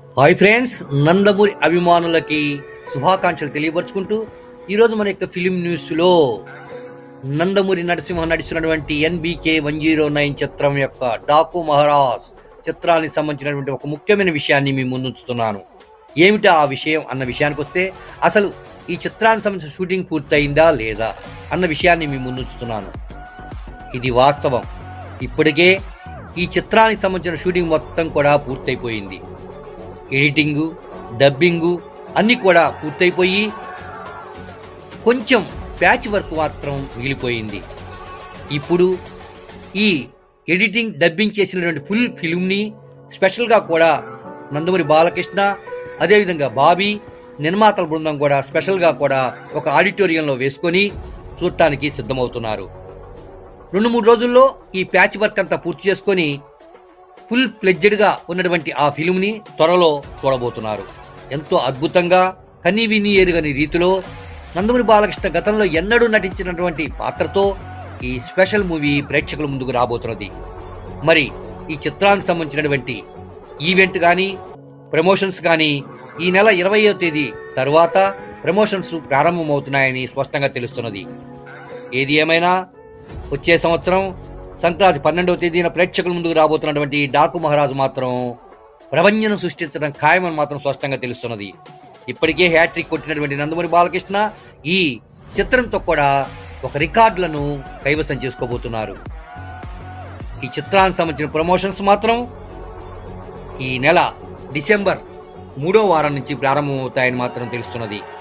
hi friends Nandamuri అభిమానులకి శుభాకాంక్షలు తెలియపరుచుకుంటూ ఈరోజు మన యొక్క ఫిలిం న్యూస్లో నందమూరి నరసింహ నడిచినటువంటి ఎన్బికే వన్ జీరో నైన్ చిత్రం యొక్క డాకు మహారాజ్ చిత్రానికి సంబంధించినటువంటి ఒక ముఖ్యమైన విషయాన్ని మీ ముందుంచుతున్నాను ఏమిటా ఆ విషయం అన్న విషయానికి వస్తే అసలు ఈ చిత్రానికి సంబంధించిన షూటింగ్ పూర్తయిందా లేదా అన్న విషయాన్ని మీ ముందుంచుతున్నాను ఇది వాస్తవం ఇప్పటికే ఈ చిత్రానికి సంబంధించిన షూటింగ్ మొత్తం కూడా పూర్తయిపోయింది ఎడిటింగు డబ్బింగు అన్నీ కూడా పూర్తయిపోయి కొంచెం ప్యాచ్ వర్క్ మాత్రం మిగిలిపోయింది ఇప్పుడు ఈ ఎడిటింగ్ డబ్బింగ్ చేసినటువంటి ఫుల్ ఫిల్మ్ని స్పెషల్గా కూడా నందమూరి బాలకృష్ణ అదేవిధంగా బాబీ నిర్మాతల బృందం కూడా స్పెషల్గా కూడా ఒక ఆడిటోరియంలో వేసుకొని చూడటానికి సిద్ధమవుతున్నారు రెండు మూడు రోజుల్లో ఈ ప్యాచ్ వర్క్ అంతా పూర్తి చేసుకొని ఫుల్ ప్లెడ్జెడ్గా ఉన్నటువంటి ఆ ఫిల్మ్ని త్వరలో చూడబోతున్నారు ఎంతో అద్భుతంగా కనీ విని ఎరుగని రీతిలో నందమూరి బాలకృష్ణ గతంలో ఎన్నడూ నటించినటువంటి పాత్రతో ఈ స్పెషల్ మూవీ ప్రేక్షకుల ముందుకు రాబోతున్నది మరి ఈ చిత్రానికి సంబంధించినటువంటి ఈవెంట్ కానీ ప్రమోషన్స్ కానీ ఈ నెల ఇరవయో తేదీ తరువాత ప్రమోషన్స్ ప్రారంభమవుతున్నాయని స్పష్టంగా తెలుస్తున్నది ఏది ఏమైనా వచ్చే సంవత్సరం సంక్రాంతి పన్నెండవ తేదీన ప్రేక్షకుల ముందుకు రాబోతున్నటువంటి డాకు మహారాజు మాత్రం ప్రపంచం సృష్టించడం ఖాయమని మాత్రం స్పష్టంగా తెలుస్తున్నది ఇప్పటికే హ్యాట్రిక్ కొట్టినటువంటి నందమూరి బాలకృష్ణ ఈ చిత్రంతో కూడా ఒక రికార్డులను కైవసం చేసుకోబోతున్నారు ఈ చిత్రానికి సంబంధించిన ప్రమోషన్స్ మాత్రం ఈ నెల డిసెంబర్ మూడో వారం నుంచి ప్రారంభమవుతాయని మాత్రం తెలుస్తున్నది